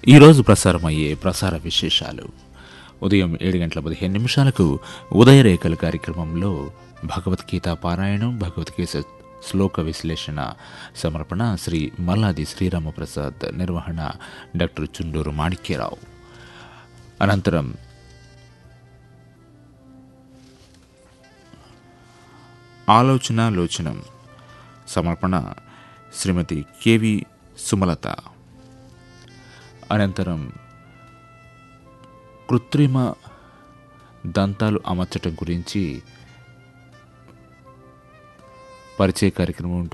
ఈరోజు ప్రసారమయ్యే ప్రసార విశేషాలు ఉదయం ఏడు గంటల పదిహేను నిమిషాలకు ఉదయరేఖల కార్యక్రమంలో భగవద్గీత పారాయణం భగవద్గీత శ్లోక విశ్లేషణ సమర్పణ శ్రీ మల్లాది శ్రీరామప్రసాద్ నిర్వహణ డాక్టర్ చుండూరు మాణిక్యరావు అనంతరం ఆలోచన లోచనం సమర్పణ శ్రీమతి కెవి సుమలత అనంతరం కృత్రిమ దంతాలు అమర్చటం గురించి పరిచయ కార్యక్రమం ఉంటుంది